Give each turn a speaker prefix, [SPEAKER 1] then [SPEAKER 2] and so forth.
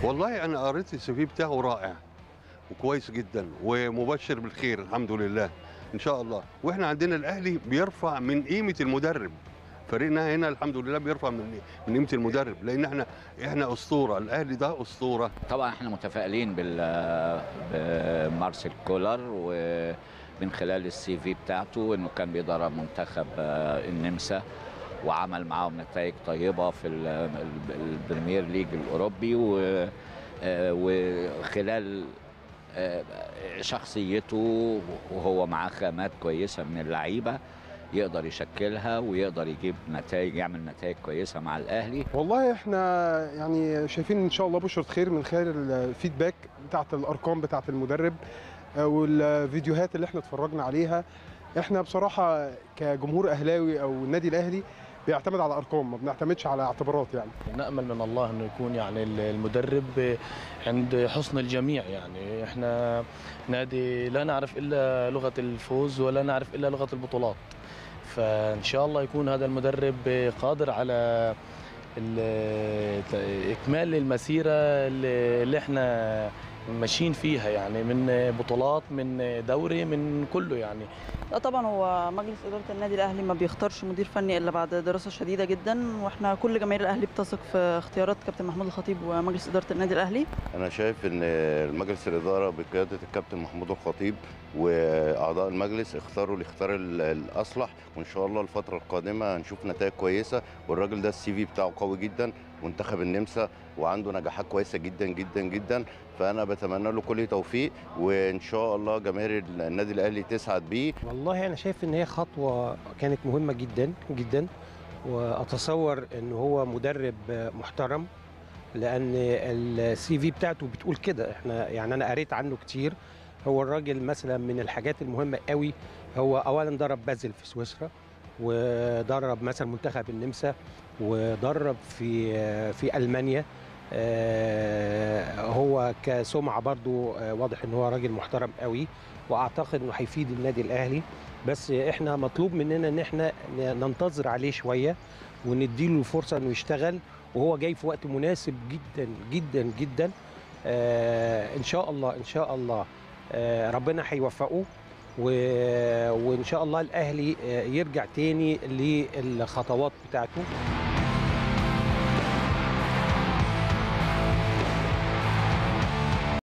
[SPEAKER 1] والله انا قريت السي في بتاعه رائع وكويس جدا ومبشر بالخير الحمد لله ان شاء الله واحنا عندنا الاهلي بيرفع من قيمه المدرب فريقنا هنا الحمد لله بيرفع من من قيمه المدرب لان احنا احنا اسطوره الاهلي ده اسطوره
[SPEAKER 2] طبعا احنا متفائلين بال بمارسيل كولر ومن خلال السي في بتاعته انه كان بيدرب منتخب آه، النمسا وعمل معاهم نتائج طيبه في ال- ال- البريمير ليج الاوروبي و- آه، وخلال آه، شخصيته وهو معاه خامات كويسه من اللعيبه يقدر يشكلها ويقدر يجيب نتائج يعمل نتائج كويسه مع الاهلي
[SPEAKER 3] والله احنا يعني شايفين ان شاء الله بشرة خير من خلال الفيدباك بتاعت الارقام بتاعت المدرب آه، والفيديوهات اللي احنا اتفرجنا عليها احنا بصراحة كجمهور اهلاوي او النادي الاهلي بيعتمد على ارقام ما بنعتمدش على اعتبارات يعني
[SPEAKER 4] نأمل من الله انه يكون يعني المدرب عند حسن الجميع يعني احنا نادي لا نعرف الا لغة الفوز ولا نعرف الا لغة البطولات فان شاء الله يكون هذا المدرب قادر على ال- اكمال المسيرة اللي اللي احنا ماشيين فيها يعني من بطولات من دوري من كله يعني
[SPEAKER 5] لا طبعا هو مجلس اداره النادي الاهلي ما بيختارش مدير فني الا بعد دراسه شديده جدا واحنا كل جماهير الاهلي بتثق في اختيارات كابتن محمود الخطيب ومجلس اداره النادي الاهلي
[SPEAKER 6] انا شايف ان مجلس الاداره بقياده الكابتن محمود الخطيب واعضاء المجلس اختاروا الاختيار ال- الاصلح وان شاء الله الفتره القادمه هنشوف نتائج كويسه والراجل ده السي في بتاعه قوي جدا منتخب النمسا وعنده نجاحات كويسه جدا جدا جدا فانا بتمنى له كل توفيق وان شاء الله جماهير النادي الاهلي تسعد بيه
[SPEAKER 7] والله انا شايف ان هي خطوه كانت مهمه جدا جدا واتصور ان هو مدرب محترم لان السي في بتاعته بتقول كده احنا يعني انا قريت عنه كتير هو الراجل مثلا من الحاجات المهمه قوي هو اولا درب بازل في سويسرا ودرب مثلا منتخب النمسا ودرب في في المانيا آه، هو كسمعه برضو آه، واضح ان هو راجل محترم قوي واعتقد انه هيفيد النادي الاهلي بس احنا مطلوب مننا ان احنا ن- ننتظر عليه شويه ونديله الفرصه انه يشتغل وهو جاي في وقت مناسب جدا جدا جدا آه ان شاء الله ان شاء الله آه ربنا هيوفقه و- وان شاء الله الاهلي آه، يرجع تاني للخطوات بتاعته